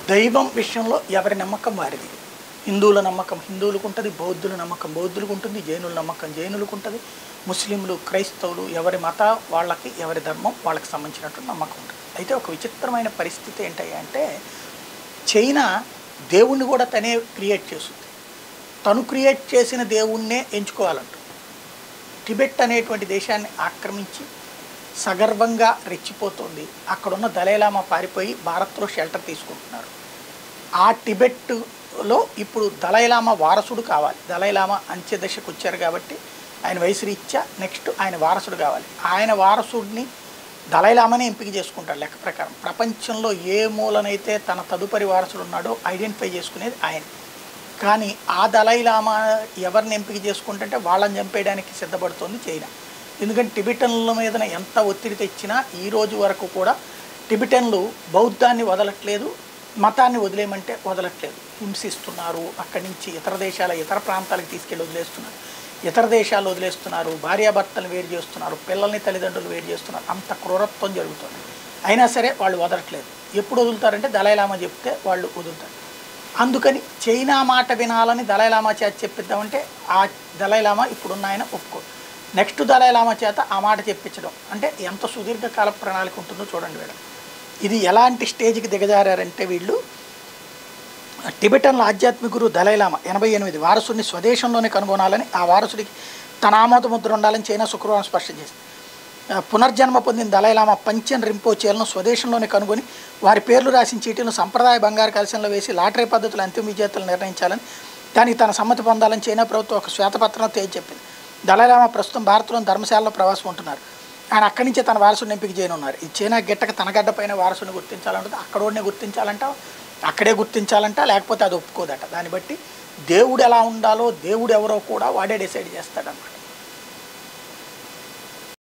దైవం విషయంలో ఎవరి నమ్మకం వారిది హిందువుల నమ్మకం హిందువులకు ఉంటుంది బౌద్ధుల నమ్మకం బౌద్ధులకు ఉంటుంది జైనుల నమ్మకం జైనులకు ఉంటుంది ముస్లింలు క్రైస్తవులు ఎవరి మత వాళ్ళకి ఎవరి ధర్మం వాళ్ళకి సంబంధించినటువంటి నమ్మకం ఉంటుంది అయితే ఒక విచిత్రమైన పరిస్థితి ఏంటంటే చైనా దేవుణ్ణి కూడా తనే క్రియేట్ చేస్తుంది తను క్రియేట్ చేసిన దేవుణ్ణే ఎంచుకోవాలంట టిబెట్ అనేటువంటి దేశాన్ని ఆక్రమించి సగర్వంగా రెచ్చిపోతుంది అక్కడున్న దలైలామా పారిపోయి భారత్లో షెల్టర్ తీసుకుంటున్నారు ఆ టిబెట్లో ఇప్పుడు దలైలామా వారసుడు కావాలి దలైలామా అంత్య దశకు వచ్చారు కాబట్టి ఆయన వయసు రీత్యా నెక్స్ట్ ఆయన వారసుడు కావాలి ఆయన వారసుడిని దలైలామానే ఎంపిక చేసుకుంటాడు లెక్క ప్రకారం ప్రపంచంలో ఏ మూలనైతే తన తదుపరి వారసుడు ఉన్నాడో ఐడెంటిఫై చేసుకునేది ఆయన కానీ ఆ దలైలామా ఎవరిని ఎంపిక చేసుకుంటుంటే వాళ్ళని చంపేయడానికి సిద్ధపడుతోంది చైనా ఎందుకంటే టిబెటన్ల మీద ఎంత ఒత్తిడి తెచ్చినా ఈ రోజు వరకు కూడా టిబెటన్లు బౌద్ధాన్ని వదలట్లేదు మతాన్ని వదిలేయమంటే వదలట్లేదు హింసిస్తున్నారు అక్కడి నుంచి ఇతర దేశాల ఇతర ప్రాంతాలకు తీసుకెళ్ళి వదిలేస్తున్నారు ఇతర దేశాలు వదిలేస్తున్నారు భార్యాభర్తలు వేరు చేస్తున్నారు పిల్లల్ని తల్లిదండ్రులు వేరు చేస్తున్నారు అంత క్రూరత్వం జరుగుతుంది అయినా సరే వాళ్ళు వదలట్లేదు ఎప్పుడు వదులుతారంటే దలైలామా చెప్తే వాళ్ళు వదులుతారు అందుకని చైనా మాట వినాలని దలైలామా చేత చెప్పిద్దామంటే ఆ దలైలామా ఇప్పుడున్న ఆయన ఒప్పుకో నెక్స్ట్ దలైలామా చేత ఆ మాట చెప్పించడం అంటే ఎంత సుదీర్ఘకాల ప్రణాళిక ఉంటుందో చూడండి వీళ్ళు ఇది ఎలాంటి స్టేజ్కి దిగజారంటే వీళ్ళు టిబెటన్ల ఆధ్యాత్మిక గురువు దలైలామా ఎనభై ఎనిమిది వారసుడిని స్వదేశంలోనే కనుగొనాలని ఆ వారసుడికి తన ఆమోద ముద్ర ఉండాలని చైనా శుక్రవారం స్పష్టం చేసింది ఆ, పునర్జన్మ పొందిన దలైలామా పంచన్ రింపోచేలను స్వదేశంలోనే కనుగొని వారి పేర్లు రాసిన చీటీలను సంప్రదాయ బంగారు కలశంలో వేసి లాటరీ పద్ధతులు అంతిమ విజేతలు నిర్ణయించాలని దానికి తన సమ్మతి పొందాలని చైనా ప్రభుత్వం ఒక శ్వేతపత్రంలో తేల్చి చెప్పింది దలైలామా ప్రస్తుతం భారత్లోని ధర్మశాలలో ప్రవాసం ఉంటున్నారు ఆయన అక్కడి నుంచే తన వారసుడిని ఎంపిక చేయనున్నారు ఈ చైనా గిట్టక తన గడ్డపైన వారసుని గుర్తించాలంటే అక్కడోనే గుర్తించాలంట అక్కడే గుర్తించాలంట లేకపోతే అది ఒప్పుకోదట దాన్ని బట్టి దేవుడు ఎలా ఉండాలో దేవుడు ఎవరో కూడా వాడే డిసైడ్ చేస్తాడన్నమాట